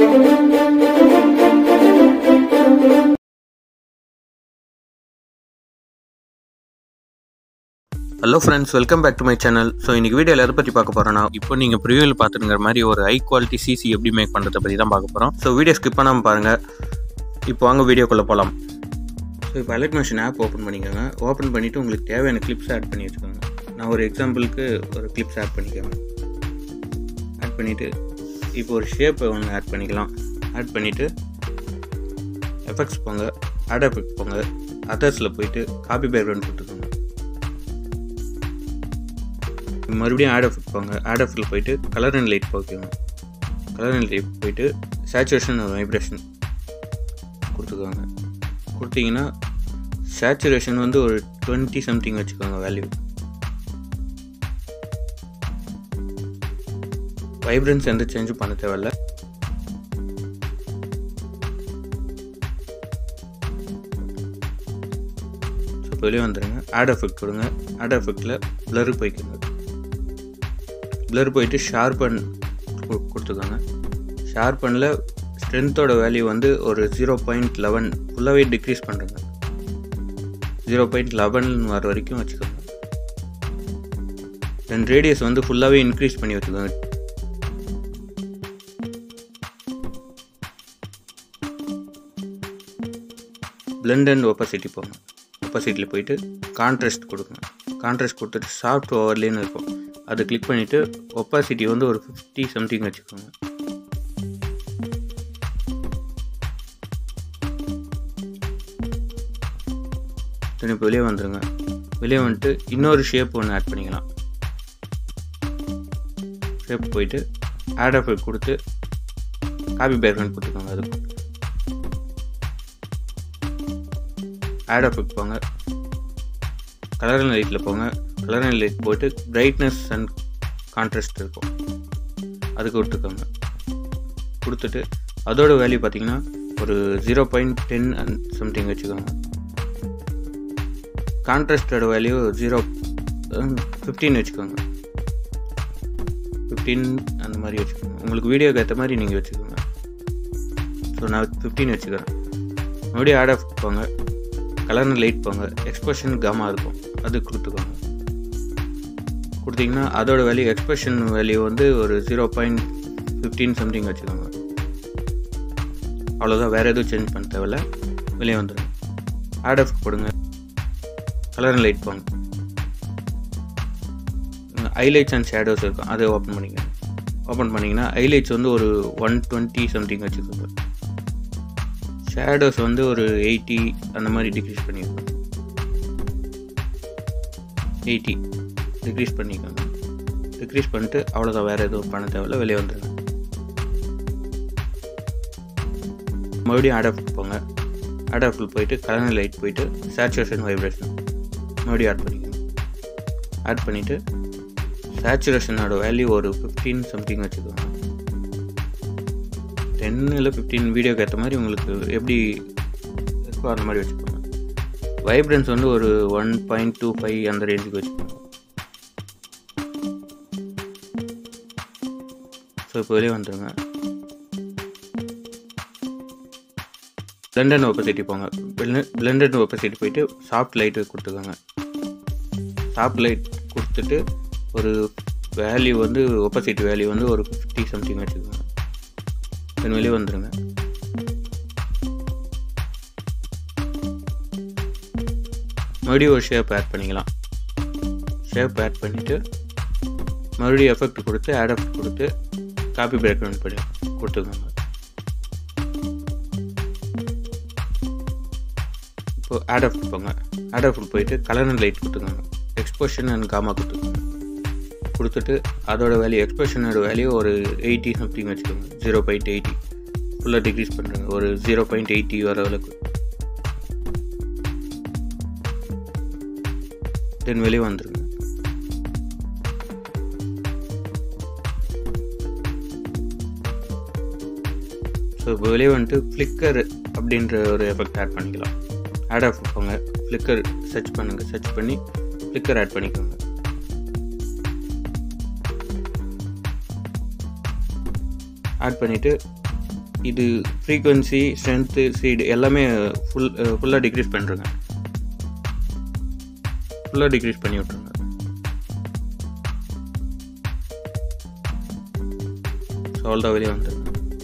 hello friends welcome back to my channel so இன்னைக்கு வீடியோவில் எதை பற்றி பார்க்க போகிறோன்னா இப்போ நீங்கள் ப்ரிவியூவில் பார்த்துருங்கிற மாதிரி ஒரு ஹை குவாலிட்டி சிசி எப்படி மேக் பண்ணுறதை பற்றி தான் பார்க்க போகிறோம் ஸோ வீடியோ ஸ்கிப் பண்ணாமல் பாருங்கள் இப்போ வாங்க வீடியோக்குள்ளே போகலாம் ஸோ இப்போ அலர்ட் மிஷின் ஆப் ஓப்பன் பண்ணிக்கோங்க ஓப்பன் பண்ணிவிட்டு உங்களுக்கு தேவையான கிளிப்ஸ் ஆட் பண்ணி வச்சுக்கோங்க நான் ஒரு எக்ஸாம்பிளுக்கு ஒரு கிளிப்ஸ் ஆட் பண்ணிக்கோங்க ஆட் பண்ணிவிட்டு இப்போ ஒரு ஷேப்பை ஒன்று ஆட் பண்ணிக்கலாம் ஆட் பண்ணிவிட்டு எஃபெக்ட்ஸ் போங்க ஆட் எஃபெக்ட் போங்க அதர்ஸில் போயிட்டு காப்பி பேக்ரவுண்ட் கொடுத்துக்கோங்க மறுபடியும் ஆட் எஃபெக்ட் போங்க ஆட் எஃபெக்டில் போயிட்டு கலர் அண்ட் லைட் போய்க்கோங்க கலர் அண்ட் லைட் போயிட்டு சேச்சுரேஷன் வைப்ரேஷன் கொடுத்துக்கோங்க கொடுத்தீங்கன்னா சேச்சுரேஷன் வந்து ஒரு டுவெண்ட்டி சம்திங் வச்சுக்கோங்க வேல்யூ வைப்ரன்ஸ் எந்த சேஞ்சும் பண்ண தேவையில்ல ஸோ வெளியே வந்துடுங்க ஆட் எஃபெக்ட் கொடுங்க ஆட் எஃபெக்டில் ப்ளர் போய்க்குங்க ப்ளர் போயிட்டு ஷார்பன் கொடுத்துக்கோங்க ஷார்பனில் ஸ்ட்ரென்த்தோட வேல்யூ வந்து ஒரு ஜீரோ பாயிண்ட் லெவன் ஃபுல்லாகவே டிக்ரீஸ் பண்ணுறேங்க ஜீரோ பாயிண்ட் லெவன் வர வரைக்கும் வச்சுக்கோங்க தென் ரேடியஸ் வந்து ஃபுல்லாகவே இன்க்ரீஸ் பண்ணி வச்சுக்கோங்க பிளெண்ட் அண்ட் ஒப்பசிட்டி போங்க ஒப்பசிட்டியில் போயிட்டு கான்ட்ராஸ்ட் கொடுங்க கான்ட்ராஸ்ட் கொடுத்துட்டு சாஃப்ட் ஓவர்லேன்னு இருக்கும் அதை கிளிக் பண்ணிவிட்டு ஒப்பாசிட்டி வந்து ஒரு ஃபிஃப்டி சம்திங் வச்சுக்கோங்க இப்போ வெளியே வந்துடுங்க வெளியே வந்துட்டு இன்னொரு ஷேப் ஒன்று ஆட் பண்ணிக்கலாம் ஷேப் போயிட்டு ஆட் எஃபெக்ட் கொடுத்து காப்பி பேக்ரவுண்ட் கொடுத்துக்கோங்க அதுக்கு ஆட் எஃபெக்ட் போங்க கலர் அண்ட் லைட்டில் போங்க கலர் அண்ட் லைட் போயிட்டு பிரைட்னஸ் அண்ட் கான்ட்ராஸ்ட் இருக்கும் அதுக்கு விட்டுக்கோங்க கொடுத்துட்டு அதோட வேல்யூ பார்த்தீங்கன்னா ஒரு zero point ten and something வச்சுக்கோங்க கான்ட்ராஸ்டோட வேல்யூ ஜீரோ ஃபிஃப்டீன் வச்சுக்கோங்க ஃபிஃப்டீன் அந்த மாதிரி வச்சுக்கோங்க உங்களுக்கு வீடியோக்கு ஏற்ற மாதிரி நீங்கள் வச்சுக்கோங்க ஸோ நான் ஃபிஃப்டீன் வச்சுக்கிறேன் மறுபடியும் ஆட் ஆஃப் போங்க கலர் அண்ட் லைட் போங்க எக்ஸ்பிரஷன் கம்மா இருக்கும் அது கொடுத்துக்கோங்க கொடுத்தீங்கன்னா அதோட வேல்யூ எக்ஸ்பிரஷன் வேல்யூ வந்து ஒரு ஜீரோ பாயிண்ட் ஃபிஃப்டீன் சம்திங் வச்சுக்கோங்க அவ்வளோதான் வேறு எதுவும் சேஞ்ச் பண்ண தேவையில்ல வெளியே வந்துடும் ஆட் ஆஃப் போடுங்க கலர் அண்ட் லைட் போங்க ஹைலைட்ஸ் அண்ட் ஷேடோஸ் இருக்கும் அதை ஓப்பன் பண்ணிக்கோங்க ஓப்பன் பண்ணிங்கன்னா ஹைலைட்ஸ் வந்து ஒரு ஒன் டுவெண்ட்டி சம்திங் வச்சுக்கோங்க ஷேடோஸ் வந்து ஒரு எயிட்டி அந்த மாதிரி டிக்ரீஸ் பண்ணியிருக்கோம் எயிட்டி டிக்ரீஸ் பண்ணிக்கோங்க டிக்ரீஸ் பண்ணிட்டு அவ்வளோதான் வேறு எதுவும் பண்ண தேவையில்ல வெளியே வந்துடுங்க மறுபடியும் ஆட் ஆஃப் போங்க ஆட் ஆஃபில் போயிட்டு கலர் லைட் போயிட்டு சேச்சுரேஷன் வைப்ரேஷன் மறுபடியும் ஆட் பண்ணிக்கோங்க ஆட் பண்ணிவிட்டு சேச்சுரேஷனோட வேல்யூ ஒரு ஃபிஃப்டீன் சம்திங் வச்சுக்கோங்க டென் இல்லை ஃபிஃப்டீன் வீடியோக்கு ஏற்ற மாதிரி உங்களுக்கு எப்படி இருக்கோ அந்த மாதிரி வச்சுக்கோங்க வைப்ரன்ஸ் வந்து ஒரு ஒன் பாயிண்ட் டூ ஃபைவ் அந்த ரேஞ்சுக்கு வச்சுக்கோங்க ஸோ இப்போ வெளியே வந்துடுங்க பிளெண்ட் அண்ட் ஒப்பசிட்டி போங்க பிளெண்ட் அண்ட் ஒப்பசிட்டி போயிட்டு சாஃப்ட் லைட்டு கொடுத்துக்கோங்க சாஃப்ட் லைட் கொடுத்துட்டு ஒரு வேல்யூ வந்து ஒப்பசிட்டி வேல்யூ வந்து ஒரு ஃபிஃப்டி சம்திங் வச்சுக்கோங்க தென் வெளியே வந்துடுங்க மறுபடியும் ஒரு ஷேப் ஆட் பண்ணிக்கலாம் ஷேப் ஆட் பண்ணிவிட்டு மறுபடியும் எஃபெக்ட் கொடுத்து ஆட் எஃபெக்ட் கொடுத்து காப்பி பேக்ரவுண்ட் பண்ணி கொடுத்துக்கோங்க இப்போ ஆட் எஃபெக்ட் போங்க ஆட் எஃபெக்ட் போயிட்டு கலர் அண்ட் லைட் கொடுத்துக்கோங்க எக்ஸ்போஷன் அண்ட் காமா கொடுத்துக்கோங்க கொடுத்துட்டு அதோட வேல்யூ எக்ஸ்பிரஷனோட வேல்யூ ஒரு எயிட்டி சம்திங் வச்சுக்கோங்க ஜீரோ பாயிண்ட் எயிட்டி ஃபுல்லாக டிக்ரீஸ் பண்ணுறேங்க ஒரு ஜீரோ பாயிண்ட் எயிட்டி வர அளவுக்கு தென் வெளியே வந்துருங்க ஸோ இப்போ வெளியே வந்துட்டு ஃப்ளிக்கர் அப்படின்ற ஒரு எஃபெக்ட் ஆட் பண்ணிக்கலாம் ஆட் ஆஃப் போங்க ஃப்ளிக்கர் சர்ச் பண்ணுங்கள் சர்ச் பண்ணி ஃப்ளிக்கர் ஆட் பண்ணிக்கோங்க ஆட் பண்ணிவிட்டு இது ஃப்ரீக்குவென்சி ஸ்ட்ரென்த்து ஸ்பீடு எல்லாமே ஃபுல் ஃபுல்லாக டிக்ரீஸ் பண்ணுறேங்க ஃபுல்லாக டிக்ரீஸ் பண்ணி விட்ருங்க ஸோ அவ்வளோதான் வெளியே வந்துருங்க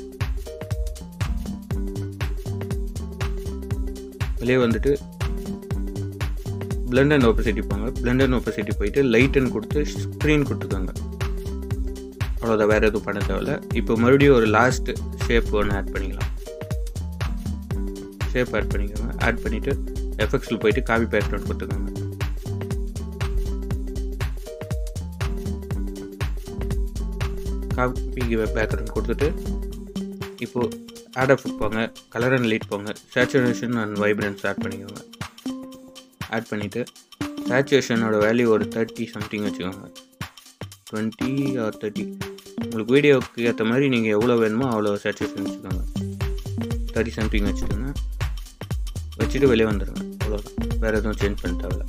வெளியே வந்துட்டு பிளண்ட் அண்ட் ஒப்பசிட்டி போங்க பிளண்ட் அண்ட் ஒப்பசிட்டி போயிட்டு லைட்டுன்னு கொடுத்து ஸ்க்ரீன் கொடுத்துக்கோங்க அவ்வளோதான் வேறு எதுவும் பண்ண தேவையில்ல இப்போ மறுபடியும் ஒரு லாஸ்ட் ஷேப் ஒன்று ஆட் பண்ணிக்கலாம் ஷேப் ஆட் பண்ணிக்கோங்க ஆட் பண்ணிவிட்டு எஃபெக்ட்ஸில் போயிட்டு காபி பேக்ரவுண்ட் கொடுத்துக்கோங்க காபி பேக்ரவுண்ட் கொடுத்துட்டு இப்போது ஆட் ஆஃப் போங்க கலர் அண்ட் லைட் போங்க சேச்சுரேஷன் அண்ட் வைப்ரன்ஸ் ஆட் பண்ணிக்கோங்க ஆட் பண்ணிவிட்டு சேச்சுரேஷனோட வேல்யூ ஒரு தேர்ட்டி சம்திங் வச்சுக்கோங்க டுவெண்ட்டி ஆர் தேர்ட்டி உங்களுக்கு வீடியோவுக்கு ஏற்ற மாதிரி நீங்கள் எவ்வளோ வேணுமோ அவ்வளோ சேச்சுரேஷன் வச்சுக்கோங்க தேர்ட்டி சம்திங் வச்சுக்கோங்க வச்சுட்டு வெளியே வந்துடுங்க அவ்வளோதான் வேறு எதுவும் சேஞ்ச் பண்ண தேவையில்ல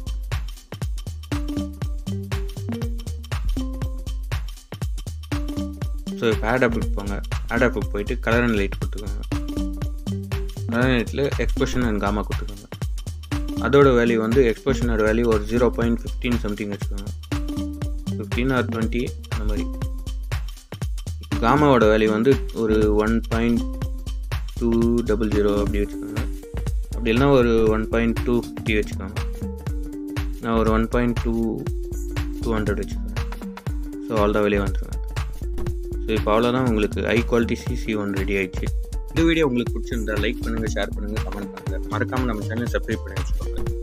ஸோ இப்போ ஆட் ஆப்புக்கு போங்க ஆட் ஆப்புக்கு போயிட்டு கலர் அண்ட் லைட் கொடுத்துக்கோங்க கலர் லைட்டில் எக்ஸ்பிரஷன் அண்ட் காமா கொடுத்துக்கோங்க அதோட வேல்யூ வந்து எக்ஸ்பிரஷனோட வேல்யூ ஒரு ஜீரோ பாயிண்ட் ஃபிஃப்டீன் சம்திங் வச்சுக்கோங்க ஃபிஃப்டீன் ஆர் டுவெண்ட்டி அந்த மாதிரி காமாவோட வேல்யூ வந்து ஒரு one point two double zero அப்படி வச்சுக்கோங்க அப்படி இல்லைனா ஒரு ஒன் பாயிண்ட் டூ ஃபிஃப்டி வச்சுக்கோங்க நான் ஒரு one point two two hundred வச்சுக்கோங்க ஸோ அவ்வளோதான் வெளியே வந்துடுவேன் ஸோ இப்போ அவ்வளோதான் உங்களுக்கு high quality CC one ready ஆயிடுச்சு இந்த வீடியோ உங்களுக்கு பிடிச்சிருந்தா லைக் பண்ணுங்கள் ஷேர் பண்ணுங்கள் கமெண்ட் பண்ணுங்கள் மறக்காமல் நம்ம சேனல் சப்ஸ்கிரைப் பண்ணி வச்சுக்கோங்க